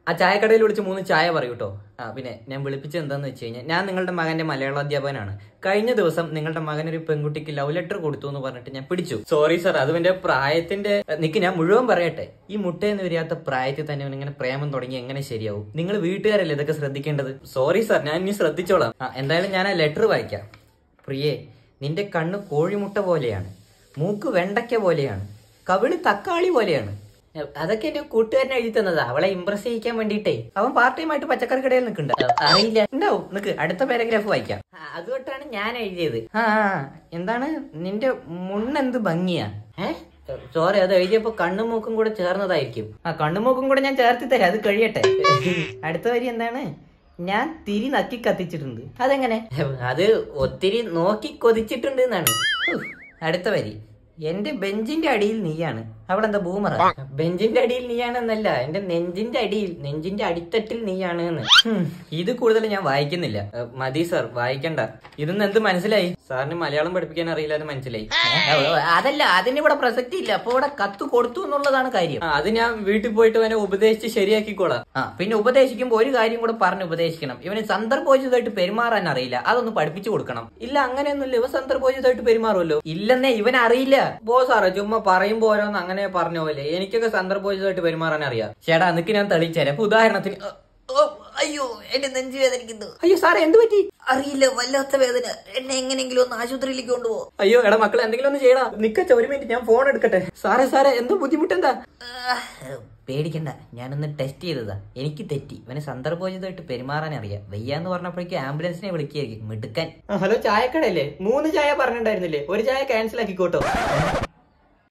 ആ ചായക്കടയിൽ വിളിച്ച് മൂന്ന് ചായ പറയൂ കേട്ടോ ആ പിന്നെ ഞാൻ വിളിപ്പിച്ചത് എന്താന്ന് വെച്ച് കഴിഞ്ഞാൽ ഞാൻ നിങ്ങളുടെ മകന്റെ മലയാള അധ്യാപകനാണ് കഴിഞ്ഞ ദിവസം നിങ്ങളുടെ മകൻ ഒരു പെൺകുട്ടിക്ക് ലവ് ലെറ്റർ കൊടുത്തു എന്ന് പറഞ്ഞിട്ട് ഞാൻ പിടിച്ചു സോറി സർ അത് എന്റെ പ്രായത്തിന്റെ നിക്ക് ഞാൻ മുഴുവൻ പറയട്ടെ ഈ മുട്ടയെന്ന് വരിയാത്ത പ്രായത്തിൽ തന്നെ ഇങ്ങനെ പ്രേമം തുടങ്ങി എങ്ങനെ ശരിയാവും നിങ്ങൾ വീട്ടുകാരല്ലേ ഇതൊക്കെ ശ്രദ്ധിക്കേണ്ടത് സോറി സർ ഞാൻ ഇനി ശ്രദ്ധിച്ചോളാം ആ, എന്തായാലും ഞാൻ ആ ലെറ്റർ വായിക്കാം പ്രിയേ നിന്റെ കണ്ണ് കോഴിമുട്ട പോലെയാണ് മൂക്ക് വെണ്ടയ്ക്ക പോലെയാണ് കവിള് തക്കാളി പോലെയാണ് അതൊക്കെ എന്റെ കൂട്ടുകാരനെ എഴുതി തന്നതാ അവളെ ഇംപ്രസ് ചെയ്യിക്കാൻ വേണ്ടിട്ടേ അവൻ പാർട്ട് ടൈം ആയിട്ട് പച്ചക്കറി കടയിൽ നിൽക്കുന്നുണ്ട് അറിയില്ല ഉണ്ടാവും നിക്ക് അടുത്ത പാരഗ്രാഫ് വായിക്കാം ആ, അതുകൊണ്ടാണ് ഞാൻ എഴുതിയത് ആ ആ, എന്താണ് നിന്റെ മുണ്ണെന്ത് ഭംഗിയാ ഏ സോറി അത് എഴുതിയപ്പോ കണ്ണും മൂക്കും കൂടെ ചേർന്നതായിരിക്കും ആ കണ്ണും മൂക്കും കൂടെ ഞാൻ ചേർത്തി തരാം അത് കഴിയട്ടെ അടുത്ത വരി എന്താണ് ഞാൻ തിരി നക്കി കത്തിച്ചിട്ടുണ്ട് അതെങ്ങനെ അത് ഒത്തിരി നോക്കി കൊതിച്ചിട്ടുണ്ട് എന്നാണ് ഉഫ്. അടുത്ത വരി എന്റെ ബെഞ്ചിന്റെ അടിയിൽ നീയാണ് അവിടെ എന്താ ബൂമറ ബെഞ്ചിന്റെ അടിയിൽ നീയാണെന്നല്ല എന്റെ നെഞ്ചിന്റെ അടിയിൽ നെഞ്ചിന്റെ അടിത്തട്ടിൽ നീയാണ് എന്ന് ഹും, ഇത് കൂടുതൽ ഞാൻ വായിക്കുന്നില്ല ഏ, മതി സർ വായിക്കണ്ട ഇതൊന്നും എന്ത് മനസ്സിലായി സാറിന് മലയാളം പഠിപ്പിക്കാൻ അറിയില്ല എന്ന് മനസ്സിലായി അതല്ല അതിന് ഇവിടെ പ്രസക്തി ഇല്ല അപ്പൊ ഇവിടെ കത്ത് കൊടുത്തു എന്നുള്ളതാണ് കാര്യം ആ, അത് ഞാൻ വീട്ടിൽ പോയിട്ട് അവനെ ഉപദേശിച്ച് ശരിയാക്കിക്കോളാം ആ പിന്നെ ഉപദേശിക്കുമ്പോ ഒരു കാര്യം കൂടെ പറഞ്ഞ് ഉപദേശിക്കണം ഇവന് സന്ദർഭോചിതമായിട്ട് പെരുമാറാൻ അറിയില്ല അതൊന്ന് പഠിപ്പിച്ചു കൊടുക്കണം ഇല്ല അങ്ങനെയൊന്നുമില്ല ഇവ സന്ദർഭോചിതമായിട്ട് പെരുമാറുമല്ലോ ഇല്ലെന്നേ ഇവൻ അറിയില്ല ബോ സാറേ ചുമ്മാ പറയുമ്പോ ഓരോന്ന് അങ്ങനെ പറഞ്ഞ പോലെ എനിക്കൊക്കെ സന്ദർഭോചിതമായിട്ട് പെരുമാറാൻ അറിയാം ചേട്ടാ നിക്ക് ഞാൻ തെളിയിച്ചേരാം ഇപ്പൊ ഉദാഹരണത്തിന് അ, ഓ, അയ്യോ എന്റെ നെഞ്ചു വേദനിക്കുന്നു അയ്യോ സാറേ എന്ത് പറ്റി അറിയില്ല വല്ലാത്ത വേദന എന്നെ എങ്ങനെയെങ്കിലും ഒന്ന് ആശുപത്രിയിലേക്ക് കൊണ്ടുപോ അയ്യോ എടാ മക്കളെ എന്തെങ്കിലും ഒന്ന് ചെയ്യടാ നിക്കച്ച ഒരു മിനിറ്റ് ഞാൻ ഫോൺ എടുക്കട്ടെ സാറേ സാറേ എന്തോ ബുദ്ധിമുട്ടെന്താ പേടിക്കണ്ട ഞാനൊന്ന് ടെസ്റ്റ് ചെയ്തതാ എനിക്ക് തെറ്റി ഇവന് സന്ദർഭോചിതമായിട്ട് പെരുമാറാൻ അറിയാം വയ്യാന്ന് പറഞ്ഞപ്പോഴേക്കും ആംബുലൻസിനെ വിളിക്കുകയായിരിക്കും മിടുക്കാൻ ഹലോ ചായക്കടയല്ലേ മൂന്ന് ചായ പറഞ്ഞിട്ടുണ്ടായിരുന്നില്ലേ ഒരു ചായ ക്യാൻസൽ ആക്കിക്കോട്ടോ